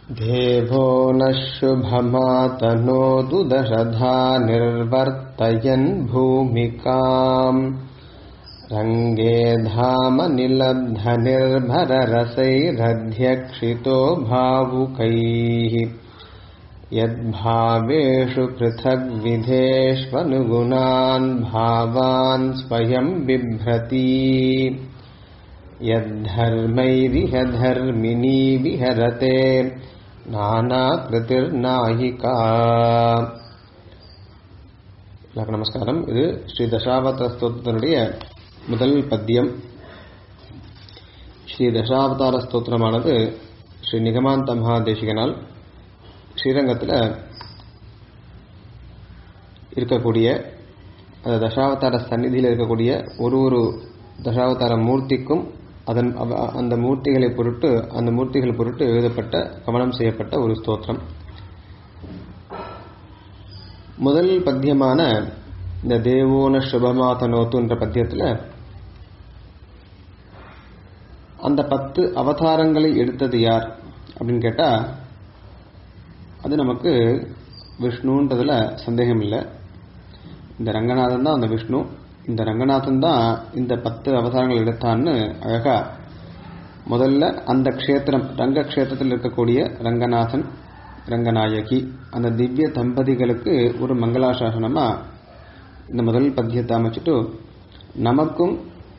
देवो नः शुभमातनोतु दशधा निर्वर्तयन् भूमिकाम् रङ्गे धामनिलब्धनिर्भररसैरध्यक्षितो भावुकैः यद्भावेषु पृथग्विधेष्वनुगुणान् भावान् स्वयं बिभ्रति यद्धर्मैरिह धर्मिणी विहरते நானாகிருதிர்நாயிகா எல்லாருக்கும் நமஸ்காரம் இது ஸ்ரீ தசாவதார ஸ்தோத்திரத்தினுடைய முதல் பத்தியம் ஸ்ரீ தசாவதார ஸ்தோத்திரமானது ஸ்ரீ நிகமாந்த மகாதேசிகனால் ஸ்ரீரங்கத்தில் இருக்கக்கூடிய அந்த தசாவதார சந்நிதியில் இருக்கக்கூடிய ஒரு ஒரு தசாவதார மூர்த்திக்கும் அதன் அந்த மூர்த்திகளை பொருட்டு அந்த மூர்த்திகள் பொருட்டு எழுதப்பட்ட கவனம் செய்யப்பட்ட ஒரு ஸ்தோத்திரம் முதல் பத்தியமான இந்த தேவோன சுபமாதனோத்து என்ற பத்தியத்தில் அந்த பத்து அவதாரங்களை எடுத்தது யார் அப்படின்னு கேட்டால் அது நமக்கு விஷ்ணுன்றதுல சந்தேகம் இல்லை இந்த ரங்கநாதன் தான் அந்த விஷ்ணு இந்த ரங்கநாதன் தான் இந்த பத்து அவதாரங்கள் எடுத்தான்னு அழகா முதல்ல அந்த க்ஷேத்திரம் ரங்க க்ஷேத்திரத்தில் இருக்கக்கூடிய ரங்கநாதன் ரங்கநாயகி அந்த திவ்ய தம்பதிகளுக்கு ஒரு மங்களாசாசனமா இந்த முதல் பத்தியத்தை அமைச்சிட்டு நமக்கும்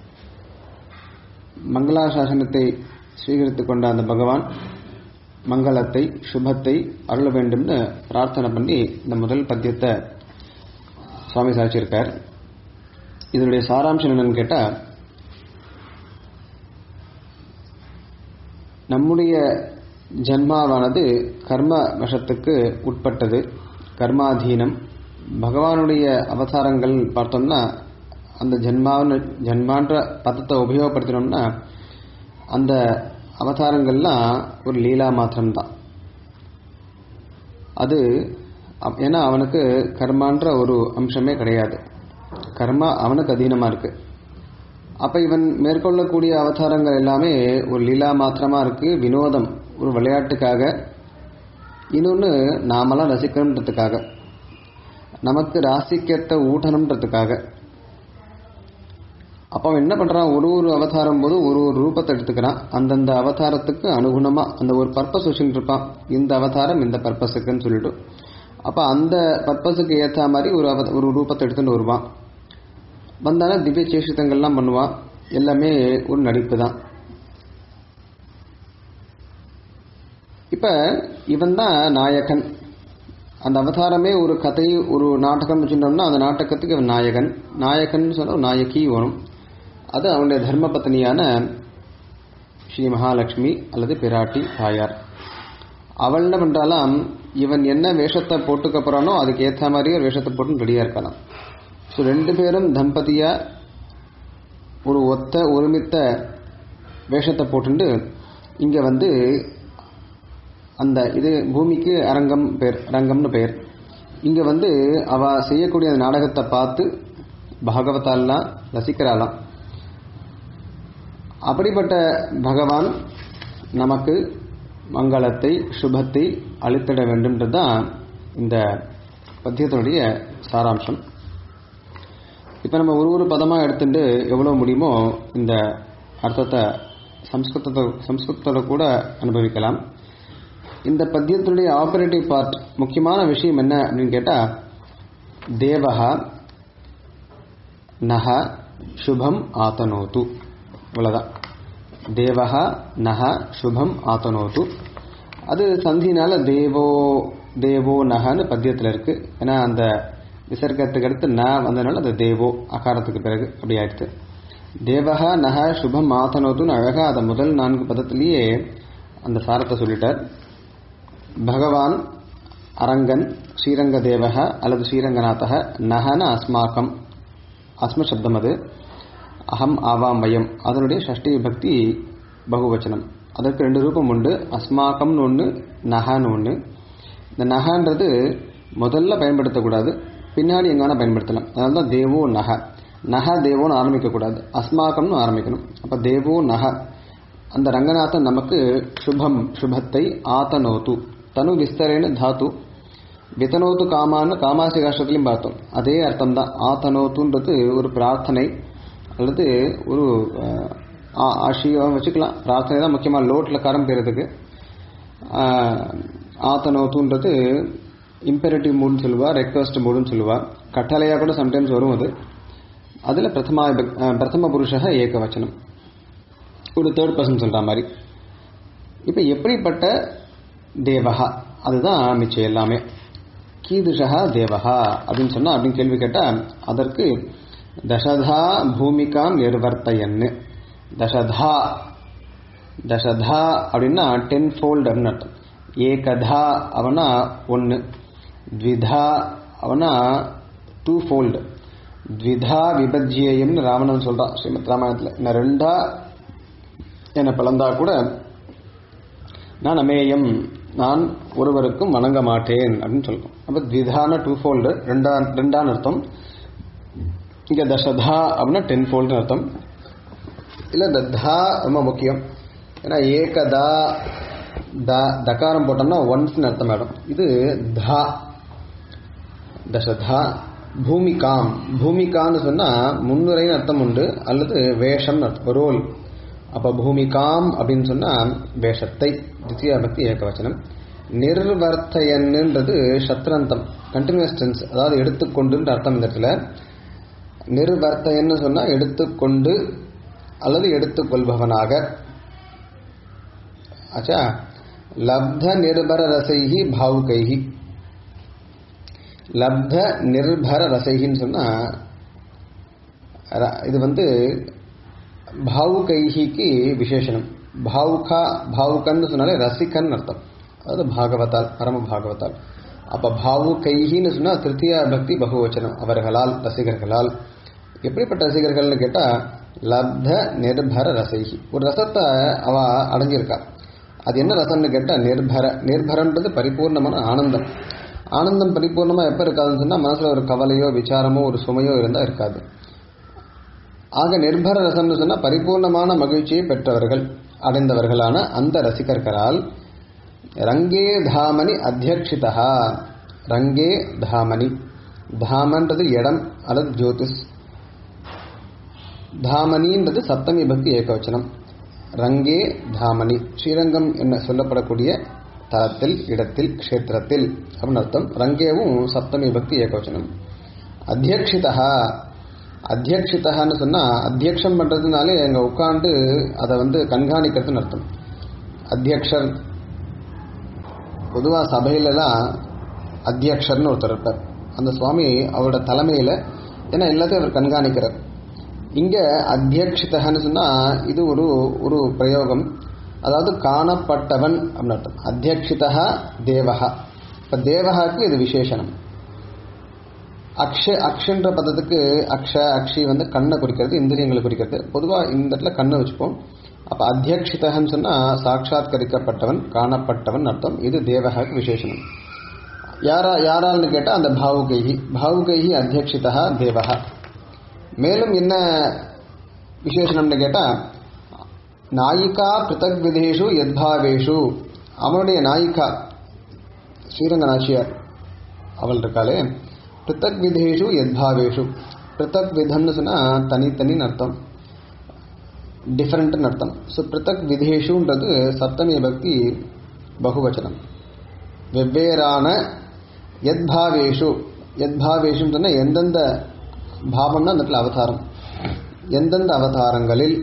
மங்களாசாசனத்தை ஸ்வீகரித்து கொண்ட அந்த பகவான் மங்களத்தை சுபத்தை அருள வேண்டும்னு பிரார்த்தனை பண்ணி இந்த முதல் பத்தியத்தை சுவாமி சாட்சியிருக்கார் இதனுடைய சாராம்சம் என்னன்னு கேட்டா நம்முடைய ஜன்மாவானது கர்ம வசத்துக்கு உட்பட்டது கர்மாதீனம் பகவானுடைய அவதாரங்கள் பார்த்தோம்னா அந்த ஜென்மாவின் ஜென்மான்ற பதத்தை உபயோகப்படுத்தினோம்னா அந்த அவதாரங்கள்லாம் ஒரு லீலா மாத்திரம்தான் அது ஏன்னா அவனுக்கு கர்மான்ற ஒரு அம்சமே கிடையாது கர்மா அவனுக்கு அதீனமாக இருக்கு அப்போ இவன் மேற்கொள்ளக்கூடிய அவதாரங்கள் எல்லாமே ஒரு லீலா மாத்திரமாக இருக்கு வினோதம் ஒரு விளையாட்டுக்காக இன்னொன்று நாமெல்லாம் ரசிக்கணுன்றதுக்காக நமக்கு ராசிக்கத்தை ஊட்டணுன்றதுக்காக அப்போ அவன் என்ன பண்ணுறான் ஒரு ஒரு அவதாரம் போது ஒரு ஒரு ரூபத்தை எடுத்துக்கிறான் அந்தந்த அவதாரத்துக்கு அனுகுணமாக அந்த ஒரு பர்பஸ் வச்சுட்டு இருப்பான் இந்த அவதாரம் இந்த பர்பஸுக்குன்னு சொல்லிட்டு அப்போ அந்த பர்பஸுக்கு ஏற்ற மாதிரி ஒரு அவ ஒரு ரூபத்தை எடுத்துட்டு வருவான் வந்தாலும் திவ்ய சேஷித்தங்கள்லாம் பண்ணுவான் எல்லாமே ஒரு நடிப்பு தான் இப்போ இவன் தான் நாயகன் அந்த அவதாரமே ஒரு கதை ஒரு நாடகம் வச்சுட்டோம்னா அந்த நாடகத்துக்கு இவன் நாயகன் நாயகன் சொன்ன நாயகி வரும் அது அவனுடைய தர்ம பத்னியான ஸ்ரீ மகாலட்சுமி அல்லது பிராட்டி தாயார் அவள் என்ன பண்றாலாம் இவன் என்ன வேஷத்தை போட்டுக்க போறானோ அதுக்கு ஏற்ற மாதிரி ஒரு வேஷத்தை போட்டு ரெடியா இருக்கலாம் ஸோ ரெண்டு பேரும் தம்பதியா ஒரு ஒத்த ஒருமித்த வேஷத்தை போட்டுண்டு இங்க வந்து அந்த இது பூமிக்கு அரங்கம் பேர் ரங்கம்னு பெயர் இங்க வந்து அவ செய்யக்கூடிய அந்த நாடகத்தை பார்த்து பாகவதாலாம் ரசிக்கிறாளாம் அப்படிப்பட்ட பகவான் நமக்கு மங்களத்தை சுபத்தை அளித்திட வேண்டும்ன்றது தான் இந்த பத்தியத்தினுடைய சாராம்சம் இப்போ நம்ம ஒரு ஒரு பதமாக எடுத்துட்டு எவ்வளோ முடியுமோ இந்த அர்த்தத்தை சம்ஸ்கிருதத்தை சம்ஸ்கிருதத்தோட கூட அனுபவிக்கலாம் இந்த பத்தியத்தினுடைய ஆபரேட்டிவ் பார்ட் முக்கியமான விஷயம் என்ன அப்படின்னு கேட்டால் தேவகா நக சுபம் ஆத்தனோத்து இவ்வளோதான் தேவகா நக சுபம் ஆத்தனோத்து அது சந்தினால தேவோ தேவோ நகன்னு பத்தியத்தில் இருக்கு ஏன்னா அந்த விசர்க்கத்துக்கு அடுத்து ந வந்ததுனால அது தேவோ அகாரத்துக்கு பிறகு அப்படி ஆயிடுச்சு தேவகா நக சுபம் ஆத்தனோத்துன்னு அழகா அந்த முதல் நான்கு பதத்திலேயே அந்த சாரத்தை சொல்லிட்டார் பகவான் அரங்கன் ஸ்ரீரங்க தேவக அல்லது ஸ்ரீரங்கநாதக நகன அஸ்மாக்கம் அஸ்ம சப்தம் அது அகம் ஆவாம் வயம் அதனுடைய ஷஷ்டி பக்தி பகுவச்சனம் அதற்கு ரெண்டு ரூபம் உண்டு அஸ்மாக்கம்னு ஒன்று நகான்னு ஒன்று இந்த நகான்றது முதல்ல பயன்படுத்தக்கூடாது பின்னாடி எங்கான பயன்படுத்தலாம் அதனால தான் தேவோ நக நக தேவோன்னு ஆரம்பிக்கக்கூடாது அஸ்மாக்கம்னு ஆரம்பிக்கணும் அப்போ தேவோ நக அந்த ரங்கநாதன் நமக்கு சுபம் சுபத்தை ஆத்தனோத்து தனு விஸ்தரேன தாத்து விதனோத்து காமான்னு காமாசி கஷ்டத்திலையும் பார்த்தோம் அதே அர்த்தம் தான் ஆத்தனோத்துன்றது ஒரு பிரார்த்தனை அல்லது ஒரு அஹ், ஆ- ஆஷியம் வச்சுக்கலாம் பிரார்த்தனை தான் முக்கியமாக லோட்டில் கரம் பெறதுக்கு ஆத்தனோத்துன்றது இம்பெரட்டிவ் மூடுன்னு சொல்லுவா ரெக்வஸ்ட் மூடுன்னு சொல்லுவா கட்டளையாக கூட சம்டைம்ஸ் வரும் அது அதில் பிரதமா விபக்- அஹ், பிரதம புருஷக ஏகவச்சனம் ஒரு தேர்ட் பர்சன் சொல்ற மாதிரி இப்போ எப்படிப்பட்ட தேவகா அதுதான் மிச்சம் எல்லாமே கீதுஷா தேவகா அப்படின்னு சொன்னா அப்படின்னு கேள்வி கேட்டா அதற்கு தசதா பூமிகாம் நிர்வர்த்தையன்னு தசதா தசதா அப்படின்னா டென் ஃபோல்ட் அப்படின்னு அர்த்தம் ஏகதா அவனா ஒன்று த்விதா அவனா டூ ஃபோல்டு த்விதா விபஜ்யம்னு ராவணன் சொல்றான் ஸ்ரீமத் ராமாயணத்தில் இன்னும் ரெண்டா என்னை பிளந்தா கூட நான் அமேயம் நான் ஒருவருக்கும் வணங்க மாட்டேன் அப்படின்னு சொல்றோம் அப்ப த்விதான டூ ஃபோல்டு ரெண்டா ரெண்டான்னு அர்த்தம் இங்க தசதா அப்படின்னா டென் ஃபோல்டுன்னு அர்த்தம் இல்ல இந்த தா ரொம்ப முக்கியம் ஏன்னா ஏகதா த தகாரம் போட்டோம்னா ஒன்ஸ்னு அர்த்தம் ஆயிடும் இது தா தசதா பூமிகாம் பூமிகான்னு சொன்னா முன்னுரைன்னு அர்த்தம் உண்டு அல்லது வேஷம்னு அர்த்தம் ரோல் அப்ப பூமிகாம் அப்படின்னு சொன்னா வேஷத்தை தித்தியா பக்தி ஏகவச்சனம் நிர்வர்த்தையன்ன்றது சத்ரந்தம் கண்டினியூஸ் டென்ஸ் அதாவது எடுத்துக்கொண்டுன்ற அர்த்தம் இந்த இடத்துல நிர்வர்த்தையன்னு சொன்னா எடுத்துக்கொண்டு அல்லது எடுத்துக்கொள்பவனாக ஆச்சா லப்த நிர்பர ரசைஹி பாவுகைஹி லப்த நிர்பர ரசைகின்னு சொன்னா ர- இது வந்து பாவுகைஹிக்கு விசேஷனம் பாவுகா பாவுகன்னு சொன்னாலே ரசிகன் அர்த்தம் அதாவது பாகவதால் பரம பாகவதால் அப்ப பாவுகைஹின்னு சொன்னா திருத்தியா பக்தி பகுவச்சனம் அவர்களால் ரசிகர்களால் எப்படிப்பட்ட ரசிகர்கள்னு கேட்டா லப்த நிர்பர ரசைஹி ஒரு ரசத்தை அவ அடைஞ்சிருக்கா அது என்ன ரசம்னு கேட்டா நிர்பர நிர்பரன்றது பரிபூர்ணமான ஆனந்தம் ஆனந்தம் பரிபூர்ணமா எப்ப இருக்காதுன்னு சொன்னா மனசுல ஒரு கவலையோ விசாரமோ ஒரு சுமையோ இருந்தா இருக்காது ஆக நிர்பர ரசம்னு சொன்னா பரிபூர்ணமான மகிழ்ச்சியை பெற்றவர்கள் அடைந்தவர்களான அந்த ரசிகர்களால் ரங்கே தாமனி அத்தியக்ஷிதா ரங்கே தாமனி தாமன்றது இடம் அல்லது ஜோதிஷ் தாமனின்றது சப்தமி பக்தி ஏகவச்சனம் ரங்கே தாமனி ஸ்ரீரங்கம் என்ன சொல்லப்படக்கூடிய தலத்தில் இடத்தில் க்ஷேத்திரத்தில் அப்படின்னு அர்த்தம் ரங்கேவும் சப்தமி பக்தி ஏகவச்சனம் அத்தியக்ஷிதா அத்தியக்ஷிதான்னு சொன்னா அத்தியக்ஷம் பண்றதுனாலே அங்க உட்காந்து அதை வந்து கண்காணிக்கிறதுன்னு அர்த்தம் அத்தியக்ஷர் பொதுவா சபையிலலாம் அத்தியக்ஷர்னு ஒருத்தர் இருப்பார் அந்த சுவாமி அவரோட தலைமையில ஏன்னா எல்லாத்தையும் அவர் கண்காணிக்கிறார் இங்க அத்தியக்ஷிதன்னு சொன்னா இது ஒரு ஒரு பிரயோகம் அதாவது காணப்பட்டவன் அப்படின்னு அர்த்தம் அத்தியக்ஷிதா தேவஹா இப்ப தேவஹாக்கு இது விசேஷனம் அக்ஷ அக்ஷன்ற பதத்துக்கு அக்ஷ அக்ஷி வந்து கண்ணை குறிக்கிறது இந்திரியங்களை குறிக்கிறது பொதுவா இந்த இடத்துல கண்ணை வச்சுப்போம் அப்ப அத்தியக்ஷிதன்னு சொன்னா சாட்சாத்கரிக்கப்பட்டவன் காணப்பட்டவன் அர்த்தம் இது தேவகாக்கு விசேஷனம் யாரா யாரால்னு கேட்டா அந்த பாவுகைஹி பாவுகைஹி அத்தியக்ஷிதா தேவஹா மேலும் என்ன விசேஷனம்னு கேட்டா நாயிகா பிருத்தக் விதேஷு யத்பாவேஷு அவனுடைய நாயிகா ஸ்ரீரங்க நாச்சியார் அவள் இருக்காளே பிருத்தக் விதேஷு யத்பாவேஷு பிருத்தக் விதம்னு சொன்னா தனித்தனின்னு அர்த்தம் டிஃபரெண்ட்னு அர்த்தம் ஸோ பிருத்தக் விதேஷுன்றது சப்தமி பக்தி பகுவச்சனம் வெவ்வேறான யத்பாவேஷு யத்பாவேஷுன்னு சொன்னா எந்தெந்த பாவம்னா அந்த இடத்துல அவதாரம் எந்தெந்த அவதாரங்களில்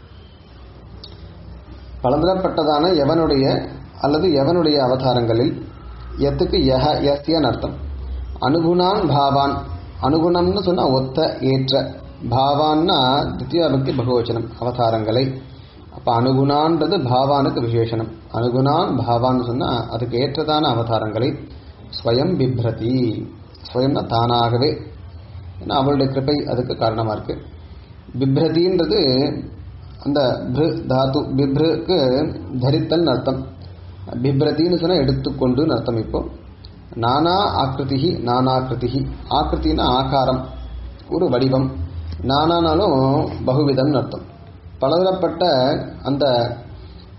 பலதரப்பட்டதான எவனுடைய அல்லது எவனுடைய அவதாரங்களில் எத்துக்கு யஹ எஸ்யன் அர்த்தம் அனுகுணான் பாவான் அனுகுணம்னு சொன்னா ஒத்த ஏற்ற பாவான்னா தித்தியா பக்தி பகுவச்சனம் அவதாரங்களை அப்ப அனுகுணான்றது பாவானுக்கு விசேஷனம் அனுகுணான் பாவான்னு சொன்னா அதுக்கு ஏற்றதான அவதாரங்களை ஸ்வயம் பிப்ரதி ஸ்வயம்னா தானாகவே ஏன்னா அவளுடைய கிருபை அதுக்கு காரணமா இருக்கு பிப்ரதின்றது அந்த பிரு தாத்து பிப்ருக்கு தரித்தல் அர்த்தம் பிப்ரதின்னு சொன்னா எடுத்துக்கொண்டுன்னு அர்த்தம் இப்போ நானா ஆக்கிருதி நானாக்கிருதி ஆக்கிருத்தின்னா ஆகாரம் ஒரு வடிவம் நானானாலும் பகுவிதம்னு அர்த்தம் பலதரப்பட்ட அந்த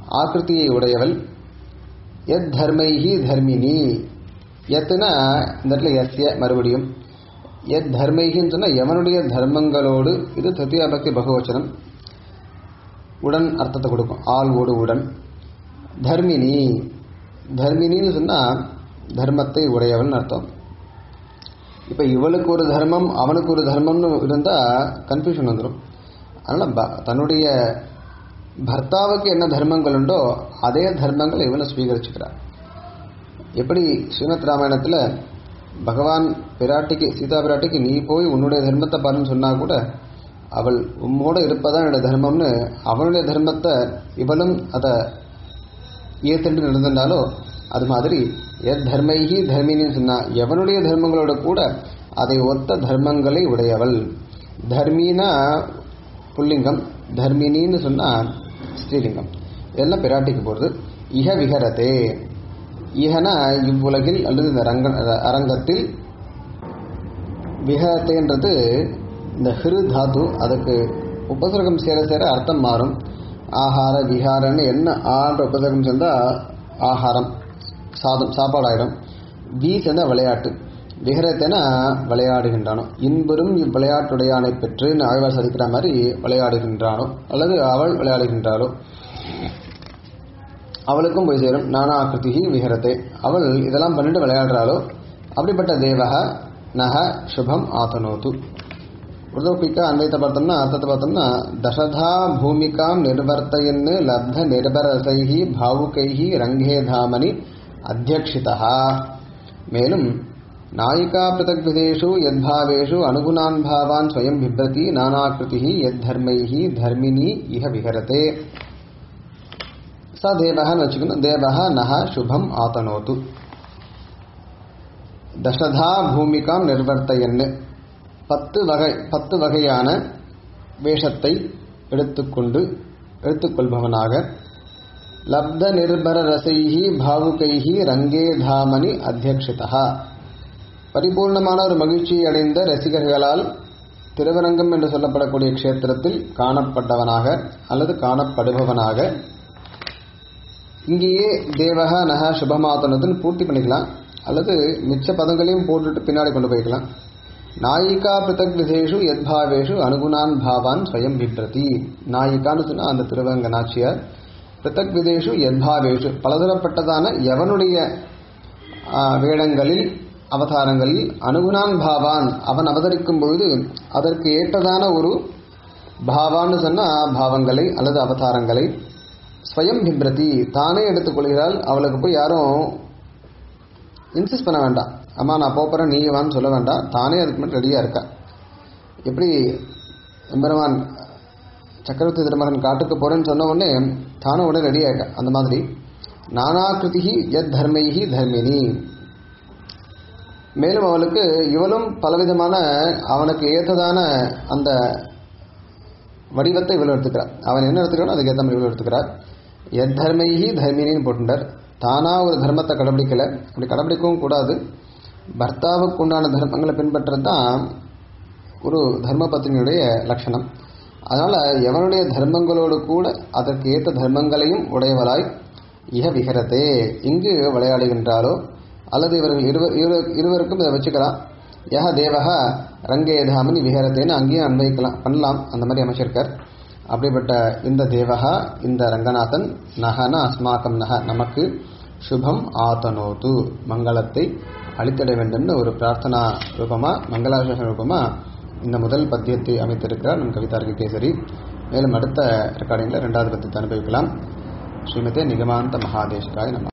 ஆக்கிருத்தியை உடையவள் எத் தர்மைஹி தர்மினி எத்துனா இந்த இடத்துல எஸ்ய மறுபடியும் எத் தர்மைகின்னு சொன்னா எவனுடைய தர்மங்களோடு இது தத்தியா பக்தி பகவச்சனம் உடன் அர்த்தத்தை கொடுக்கும் ஆள் ஓடு உடன் தர்மினி தர்மினின்னு சொன்னா தர்மத்தை உடையவன் அர்த்தம் இப்ப இவளுக்கு ஒரு தர்மம் அவனுக்கு ஒரு தர்மம்னு இருந்தா கன்ஃபியூஷன் வந்துடும் அதனால ப- தன்னுடைய பர்த்தாவுக்கு என்ன தர்மங்கள் உண்டோ அதே தர்மங்கள் இவனை ஸ்வீகரிச்சுக்கிறார் எப்படி ஸ்ரீமத் ராமாயணத்துல பகவான் பிராட்டிக்கு சீதா பிராட்டிக்கு நீ போய் உன்னுடைய தர்மத்தை பாருன்னு சொன்னா கூட அவள் உம்மோட இருப்பதான் என்னுடைய தர்மம்னு அவனுடைய தர்மத்தை இவளும் அதை ஏத்துட்டு நடந்திருந்தாலோ அது மாதிரி எத் தர்மைஹி தர்மினின்னு சொன்னா எவனுடைய தர்மங்களோட கூட அதை ஒத்த தர்மங்களை உடையவள் தர்மினா புல்லிங்கம் தர்மினின்னு சொன்னா ஸ்ரீலிங்கம் இதெல்லாம் பிராட்டிக்கு போறது இஹ விஹரதே இஹனா இவ்வுலகில் அல்லது இந்த ரங்க அரங்கத்தில் விஹரத்தேன்றது இந்த ஹிரு தாத்து அதுக்கு உபசர்க்கம் சேர சேர அர்த்தம் மாறும் ஆகார விஹாரன்னு என்ன ஆன்ற உபசர்க்கம் சேர்ந்தா ஆகாரம் சாதம் சாப்பாடாயிடும் வி சேர்ந்தா விளையாட்டு விஹரத்தேனா விளையாடுகின்றானோ இன்பெரும் இவ்விளையாட்டுடையானை பெற்று ஆழ்வார் சாதிக்கிற மாதிரி விளையாடுகின்றானோ அல்லது அவள் விளையாடுகின்றாளோ அவளுக்கும் போய் சேரும் நானா ஆக்கிருதி விஹரத்தே அவள் இதெல்லாம் பண்ணிட்டு விளையாடுறாளோ அப்படிப்பட்ட தேவக நக சுபம் ஆத்தனோத்து உருதோப்பிக்கா அன்வைத்தை பார்த்தோம்னா அர்த்தத்தை பார்த்தோம்னா தசதா பூமிகாம் நிர்வர்த்தயன்னு லப்த நிர்பரசைஹி பாவுகைஹி ரங்கே தாமனி அத்தியக்ஷிதா மேலும் நாயிகா பிரதக்விதேஷு யத்பாவேஷு அனுகுணான் பாவான் ஸ்வயம் பிப்ரதி நானாக்கிருதி யத்தர்மைஹி தர்மினி இஹ விஹரதே ச தேவகன்னு வச்சுக்கணும் தேவக நக சுபம் ஆத்தனோத்து தசதா பூமிகாம் நிர்வர்த்தையன்னு பத்து வகை பத்து வகையான வேஷத்தை எடுத்துக்கொண்டு எடுத்துக்கொள்பவனாக லப்த நிர்பர ரசைஹி பாவுகைஹி ரங்கே தாமனி அத்தியக்ஷிதா பரிபூர்ணமான ஒரு மகிழ்ச்சியை அடைந்த ரசிகர்களால் திருவரங்கம் என்று சொல்லப்படக்கூடிய க்ஷேத்திரத்தில் காணப்பட்டவனாக அல்லது காணப்படுபவனாக இங்கேயே தேவக நக சுபமாத்தனத்துன்னு பூர்த்தி பண்ணிக்கலாம் அல்லது மிச்ச பதங்களையும் போட்டுட்டு பின்னாடி கொண்டு போய்க்கலாம் நாயிகா பிருத்தக் விசேஷு யத்பாவேஷு அனுகுணான் பாவான் ஸ்வயம் பிப்ரதி நாயிகான்னு சொன்னா அந்த திருவங்க நாச்சியார் பிருத்தக் விதேஷு யத்பாவேஷு பலதரப்பட்டதான எவனுடைய ஆ, வேடங்களில் அவதாரங்களில் அனுகுணான் பாவான் அவன் அவதரிக்கும் பொழுது அதற்கு ஏற்றதான ஒரு பாவான்னு சொன்னா பாவங்களை அல்லது அவதாரங்களை ஸ்வயம் பிப்ரதி தானே எடுத்துக்கொள்கிறாள் அவளுக்கு போய் யாரும் இன்சிஸ்ட் பண்ண வேண்டாம் அம்மா நான் போறேன் நீ வான்னு சொல்ல வேண்டாம் தானே அதுக்கு மட்டும் ரெடியா இருக்கா எப்படி எம்பெருமான் சக்கரவர்த்தி திருமகன் காட்டுக்கு போறேன்னு சொன்ன உடனே தானும் உடனே ரெடியா இருக்கா அந்த மாதிரி நானாகிருதி யத் தர்மைஹி தர்மினி மேலும் அவளுக்கு இவளும் பலவிதமான அவனுக்கு ஏற்றதான அந்த வடிவத்தை இவள் எடுத்துக்கிறார் அவன் என்ன எடுத்துக்கிறானோ அதுக்கு ஏற்ற மாதிரி இவள் எடுத்துக்கிறார் எத் தர்மைஹி தர்மினின்னு போட்டுட்டார் தானா ஒரு தர்மத்தை கடைபிடிக்கல அப்படி கடைபிடிக்கவும் கூடாது பர்த்தாவுக்கு உண்டான தர்மங்களை பின்பற்றது தான் ஒரு தர்ம பத்னியுடைய லட்சணம் அதனால எவனுடைய தர்மங்களோடு கூட அதற்கு ஏற்ற தர்மங்களையும் உடையவளாய் இக விகரத்தே இங்கு விளையாடுகின்றாரோ அல்லது இவர்கள் இருவர் இருவர்- இருவருக்கும் இதை வச்சுக்கலாம் யஹ தேவக ரங்கே தாமனி விஹரத்தேன்னு அங்கேயும் அன்வைக்கலாம் பண்ணலாம் அந்த மாதிரி அமைச்சிருக்கார் அப்படிப்பட்ட இந்த தேவகா இந்த ரங்கநாதன் நகன அஸ்மாக்கம் நக நமக்கு சுபம் ஆத்தனோது மங்களத்தை அளித்திட வேண்டும்னு ஒரு பிரார்த்தனா ரூபமா மங்களாசேஷ ரூபமா இந்த முதல் பத்தியத்தை அமைத்திருக்கிறார் நம் கவிதார்க்கு கேசரி மேலும் அடுத்த ரெக்கார்டிங்கில் ரெண்டாவது பத்தியத்தை அனுபவிக்கலாம் ஸ்ரீமதே நிகமாந்த மகாதேஷ்காய் நம்ம